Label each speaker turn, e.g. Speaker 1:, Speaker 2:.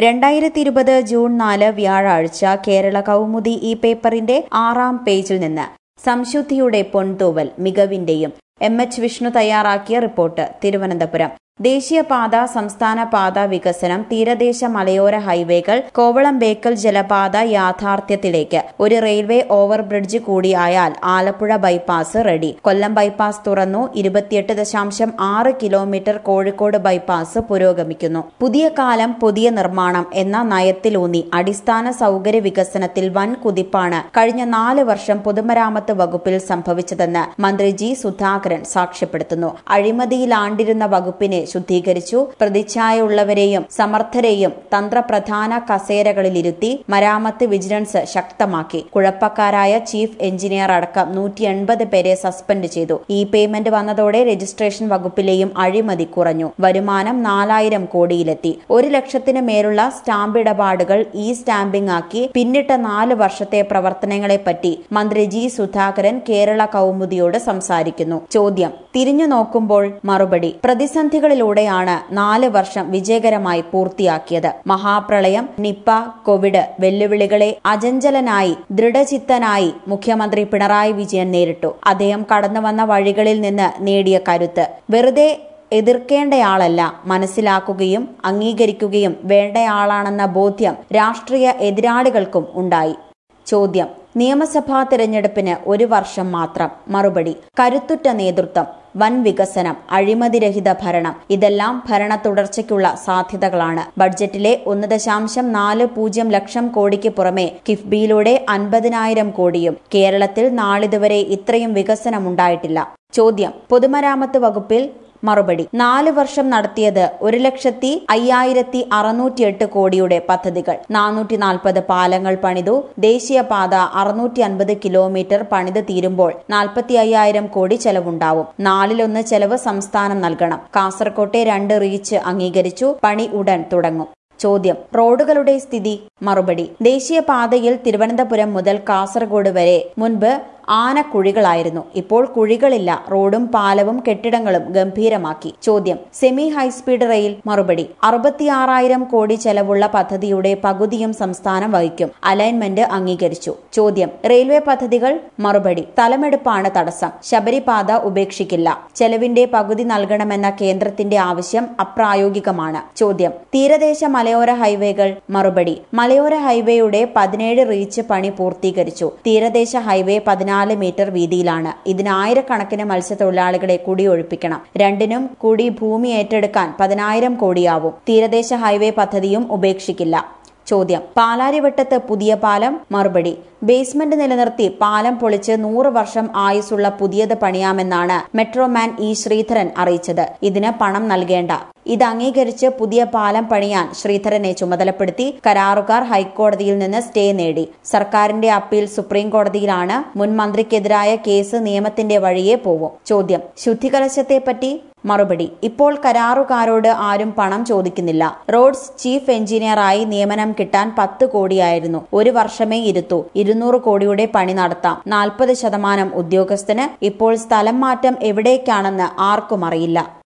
Speaker 1: രണ്ടായിരത്തി ഇരുപത് ജൂൺ നാല് വ്യാഴാഴ്ച കേരള കൗമുദി ഈ പേപ്പറിന്റെ ആറാം പേജിൽ നിന്ന് സംശുദ്ധിയുടെ പൊൻതൂവൽ മികവിന്റെയും എം എച്ച് വിഷ്ണു തയ്യാറാക്കിയ റിപ്പോർട്ട് തിരുവനന്തപുരം ദേശീയപാത സംസ്ഥാന പാത വികസനം തീരദേശ മലയോര ഹൈവേകൾ കോവളം ബേക്കൽ ജലപാത യാഥാർത്ഥ്യത്തിലേക്ക് ഒരു റെയിൽവേ ഓവർബ്രിഡ്ജ് കൂടിയായാൽ Alappuzha bypass ready Kollam bypass തുറന്നു ഇരുപത്തിയെട്ട് ദശാംശം ആറ് കിലോമീറ്റർ കോഴിക്കോട് ബൈപ്പാസ് പുരോഗമിക്കുന്നു പുതിയ കാലം പുതിയ നിർമ്മാണം എന്ന നയത്തിലൂന്നി അടിസ്ഥാന സൗകര്യ വികസനത്തിൽ വൻ കുതിപ്പാണ് കഴിഞ്ഞ നാല് വർഷം പൊതുമരാമത്ത് വകുപ്പിൽ സംഭവിച്ചതെന്ന് മന്ത്രി ജി സുധാകരൻ സാക്ഷ്യപ്പെടുത്തുന്നു അഴിമതിയിലാണ്ടിരുന്ന വകുപ്പിനെ ശുദ്ധീകരിച്ചു പ്രതിച്ഛായുള്ളവരെയും സമർത്ഥരെയും തന്ത്രപ്രധാന കസേരകളിലിരുത്തി മരാമത്ത് വിജിലൻസ് ശക്തമാക്കി കുഴപ്പക്കാരായ ചീഫ് എഞ്ചിനീയർ അടക്കം നൂറ്റി എൺപത് പേരെ സസ്പെൻഡ് ചെയ്തു ഇ പേയ്മെന്റ് വന്നതോടെ രജിസ്ട്രേഷൻ വകുപ്പിലെയും അഴിമതി കുറഞ്ഞു വരുമാനം നാലായിരം കോടിയിലെത്തി ഒരു ലക്ഷത്തിന് മേലുള്ള സ്റ്റാമ്പ് ഇടപാടുകൾ ഇ സ്റ്റാമ്പിംഗ് ആക്കി പിന്നിട്ട നാല് വർഷത്തെ പ്രവർത്തനങ്ങളെപ്പറ്റി മന്ത്രി ജി സുധാകരൻ കേരള കൗമുദിയോട് സംസാരിക്കുന്നു ചോദ്യം തിരിഞ്ഞു നോക്കുമ്പോൾ മറുപടി പ്രതിസന്ധികളിലൂടെയാണ് നാല് വർഷം വിജയകരമായി പൂർത്തിയാക്കിയത് മഹാപ്രളയം നിപ്പ കോവിഡ് വെല്ലുവിളികളെ അജഞ്ചലനായി ദൃഢചിത്തനായി മുഖ്യമന്ത്രി പിണറായി വിജയൻ നേരിട്ടു അദ്ദേഹം കടന്നുവന്ന വഴികളിൽ നിന്ന് നേടിയ കരുത്ത് വെറുതെ എതിർക്കേണ്ടയാളല്ല മനസ്സിലാക്കുകയും അംഗീകരിക്കുകയും വേണ്ടയാളാണെന്ന ബോധ്യം രാഷ്ട്രീയ എതിരാളികൾക്കും ഉണ്ടായി ചോദ്യം നിയമസഭാ തെരഞ്ഞെടുപ്പിന് ഒരു വർഷം മാത്രം മറുപടി കരുത്തുറ്റ നേതൃത്വം വൻ വികസനം അഴിമതിരഹിത ഭരണം ഇതെല്ലാം ഭരണ തുടർച്ചയ്ക്കുള്ള സാധ്യതകളാണ് ബഡ്ജറ്റിലെ ഒന്ന് ദശാംശം നാല് പൂജ്യം ലക്ഷം കോടിക്ക് പുറമെ കിഫ്ബിയിലൂടെ അൻപതിനായിരം കോടിയും കേരളത്തിൽ നാളിതുവരെ ഇത്രയും വികസനമുണ്ടായിട്ടില്ല ചോദ്യം പൊതുമരാമത്ത് വകുപ്പിൽ മറുപടി നാല് വർഷം നടത്തിയത് ഒരു ലക്ഷത്തി അയ്യായിരത്തി അറുന്നൂറ്റിയെട്ട് കോടിയുടെ പദ്ധതികൾ നാനൂറ്റി നാൽപ്പത് പാലങ്ങൾ പണിതു ദേശീയപാത അറുന്നൂറ്റി അൻപത് കിലോമീറ്റർ പണിത് തീരുമ്പോൾ നാൽപ്പത്തി അയ്യായിരം കോടി ചെലവുണ്ടാവും നാലിലൊന്ന് ചെലവ് സംസ്ഥാനം നൽകണം കാസർകോട്ടെ രണ്ട് റീച്ച് അംഗീകരിച്ചു പണി ഉടൻ തുടങ്ങും ചോദ്യം റോഡുകളുടെ സ്ഥിതി മറുപടി ദേശീയപാതയിൽ തിരുവനന്തപുരം മുതൽ കാസർഗോഡ് വരെ മുൻപ് ആനക്കുഴികളായിരുന്നു ഇപ്പോൾ കുഴികളില്ല റോഡും പാലവും കെട്ടിടങ്ങളും ഗംഭീരമാക്കി ചോദ്യം സെമി ഹൈസ്പീഡ് റെയിൽ മറുപടി അറുപത്തിയാറായിരം കോടി ചെലവുള്ള പദ്ധതിയുടെ പകുതിയും സംസ്ഥാനം വഹിക്കും അലൈൻമെന്റ് അംഗീകരിച്ചു ചോദ്യം റെയിൽവേ പദ്ധതികൾ മറുപടി സ്ഥലമെടുപ്പാണ് തടസ്സം ശബരിപാത ഉപേക്ഷിക്കില്ല ചെലവിന്റെ പകുതി നൽകണമെന്ന കേന്ദ്രത്തിന്റെ ആവശ്യം അപ്രായോഗികമാണ് ചോദ്യം തീരദേശ മലയോര ഹൈവേകൾ മറുപടി മലയോര ഹൈവേയുടെ പതിനേഴ് റീച്ച് പണി പൂർത്തീകരിച്ചു തീരദേശ ഹൈവേ പതിനാല് മീറ്റർ വീതിയിലാണ് ഇതിന് ആയിരക്കണക്കിന് മത്സ്യത്തൊഴിലാളികളെ കുടിയൊഴിപ്പിക്കണം രണ്ടിനും കൂടി ഭൂമി ഏറ്റെടുക്കാൻ പതിനായിരം കോടിയാവും തീരദേശ ഹൈവേ പദ്ധതിയും ഉപേക്ഷിക്കില്ല ചോദ്യം പാലാരിവട്ടത്ത് പുതിയ പാലം മറുപടി ബേസ്മെന്റ് നിലനിർത്തി പാലം പൊളിച്ച് നൂറ് വർഷം ആയുസുള്ള പുതിയത് പണിയാമെന്നാണ് മെട്രോമാൻ ഇ ശ്രീധരൻ അറിയിച്ചത് ഇതിന് പണം നൽകേണ്ട ഇത് അംഗീകരിച്ച് പുതിയ പാലം പണിയാൻ ശ്രീധരനെ ചുമതലപ്പെടുത്തി കരാറുകാർ ഹൈക്കോടതിയിൽ നിന്ന് സ്റ്റേ നേടി സർക്കാരിന്റെ അപ്പീൽ സുപ്രീം കോടതിയിലാണ് മുൻ മന്ത്രിക്കെതിരായ കേസ് നിയമത്തിന്റെ വഴിയെ പോവും ചോദ്യം ശുദ്ധികലശത്തെപ്പറ്റി മറുപടി ഇപ്പോൾ കരാറുകാരോട് ആരും പണം ചോദിക്കുന്നില്ല റോഡ്സ് ചീഫ് എഞ്ചിനീയറായി നിയമനം കിട്ടാൻ പത്ത് കോടിയായിരുന്നു ഒരു വർഷമേ ഇരുത്തു ഇരുന്നൂറ് കോടിയുടെ പണി നടത്താം നാൽപ്പത് ശതമാനം ഉദ്യോഗസ്ഥന് ഇപ്പോൾ സ്ഥലം മാറ്റം എവിടേക്കാണെന്ന് ആർക്കും അറിയില്ല